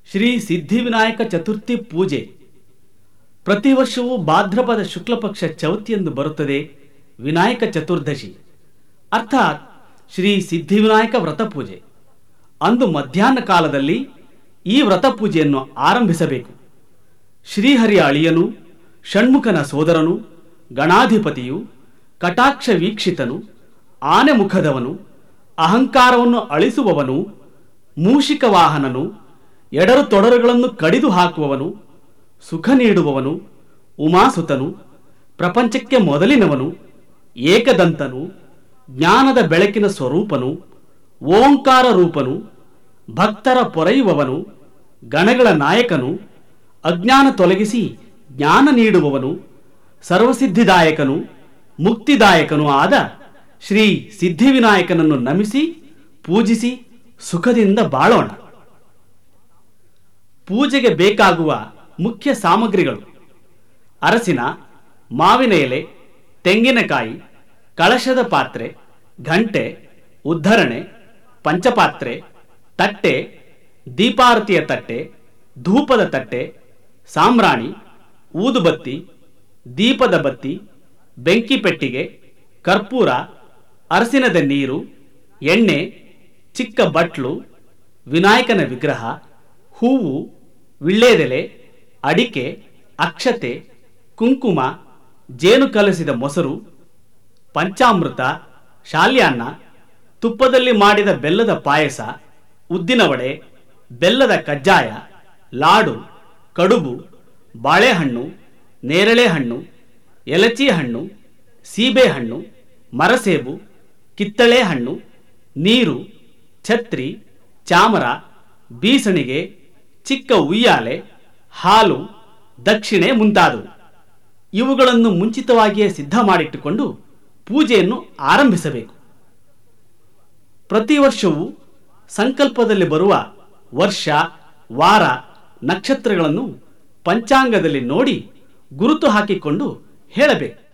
ಶ್ರೀ ಸಿದ್ಧಿವಿನಾಯಕ ಚತುರ್ಥಿ ಪೂಜೆ ಪ್ರತಿ ವರ್ಷವೂ ಭಾದ್ರಪದ ಶುಕ್ಲಪಕ್ಷ ಚೌತಿಯೆಂದು ಬರುತ್ತದೆ ವಿನಾಯಕ ಚತುರ್ದಶಿ ಅರ್ಥಾತ್ ಶ್ರೀ ಸಿದ್ಧಿವಿನಾಯಕ ವ್ರತ ಪೂಜೆ ಅಂದು ಮಧ್ಯಾಹ್ನ ಕಾಲದಲ್ಲಿ ಈ ವ್ರತ ಪೂಜೆಯನ್ನು ಆರಂಭಿಸಬೇಕು ಶ್ರೀಹರಿಯ ಅಳಿಯನು ಷಣ್ಮುಖನ ಸೋದರನು ಗಣಾಧಿಪತಿಯು ಕಟಾಕ್ಷ ವೀಕ್ಷಿತನು ಆನೆ ಮುಖದವನು ಅಹಂಕಾರವನ್ನು ಅಳಿಸುವವನು ಮೂಷಿಕ ವಾಹನನು ಎಡರು ತೊಡರುಗಳನ್ನು ಕಡಿದು ಹಾಕುವವನು ಸುಖ ನೀಡುವವನು ಉಮಾಸುತನು ಪ್ರಪಂಚಕ್ಕೆ ಮೊದಲಿನವನು ಏಕದಂತನು ಜ್ಞಾನದ ಬೆಳಕಿನ ಸ್ವರೂಪನು ಓಂಕಾರ ರೂಪನು ಭಕ್ತರ ಪೊರೆಯುವವನು ಗಣಗಳ ನಾಯಕನು ಅಜ್ಞಾನ ತೊಲಗಿಸಿ ಜ್ಞಾನ ನೀಡುವವನು ಸರ್ವಸಿದ್ಧಿದಾಯಕನು ಮುಕ್ತಿದಾಯಕನೂ ಆದ ಶ್ರೀ ಸಿದ್ಧಿವಿನಾಯಕನನ್ನು ನಮಿಸಿ ಪೂಜಿಸಿ ಸುಖದಿಂದ ಬಾಳೋಣ ಪೂಜೆಗೆ ಬೇಕಾಗುವ ಮುಖ್ಯ ಸಾಮಗ್ರಿಗಳು ಅರಸಿನ ಮಾವಿನ ಎಲೆ ತೆಂಗಿನಕಾಯಿ ಕಳಶದ ಪಾತ್ರೆ ಘಂಟೆ ಉದ್ಧರಣೆ ಪಂಚಪಾತ್ರೆ ತಟ್ಟೆ ದೀಪಾರತಿಯ ತಟ್ಟೆ ಧೂಪದ ತಟ್ಟೆ ಸಾಮ್ರಾಣಿ ಊದುಬತ್ತಿ ದೀಪದ ಬತ್ತಿ ಬೆಂಕಿ ಪೆಟ್ಟಿಗೆ ಕರ್ಪೂರ ಅರಸಿನದ ನೀರು ಎಣ್ಣೆ ಚಿಕ್ಕ ಬಟ್ಲು ವಿನಾಯಕನ ವಿಗ್ರಹ ಹೂವು ವಿಳ್ಳೆದೆಲೆ ಅಡಿಕೆ ಅಕ್ಷತೆ ಕುಂಕುಮ ಜೇನು ಕಲಸಿದ ಮೊಸರು ಪಂಚಾಮೃತ ಶಾಲ್ಯಾನ್ನ ತುಪ್ಪದಲ್ಲಿ ಮಾಡಿದ ಬೆಲ್ಲದ ಪಾಯಸ ಉದ್ದಿನ ವಡೆ ಬೆಲ್ಲದ ಕಜ್ಜಾಯ ಲಾಡು ಕಡುಬು ಬಾಳೆಹಣ್ಣು ನೇರಳೆ ಹಣ್ಣು ಎಲಚಿ ಹಣ್ಣು ಸೀಬೆಹಣ್ಣು ಮರಸೇಬು ಕಿತ್ತಳೆ ಹಣ್ಣು ನೀರು ಛತ್ರಿ ಚಾಮರ ಬೀಸಣಿಗೆ ಚಿಕ್ಕ ಉಯ್ಯಾಲೆ ಹಾಲು ದಕ್ಷಿಣೆ ಮುಂತಾದವು ಇವುಗಳನ್ನು ಮುಂಚಿತವಾಗಿಯೇ ಸಿದ್ಧ ಮಾಡಿಟ್ಟುಕೊಂಡು ಪೂಜೆಯನ್ನು ಆರಂಭಿಸಬೇಕು ಪ್ರತಿ ವರ್ಷವೂ ಸಂಕಲ್ಪದಲ್ಲಿ ಬರುವ ವರ್ಷ ವಾರ ನಕ್ಷತ್ರಗಳನ್ನು ಪಂಚಾಂಗದಲ್ಲಿ ನೋಡಿ ಗುರುತು ಹಾಕಿಕೊಂಡು ಹೇಳಬೇಕು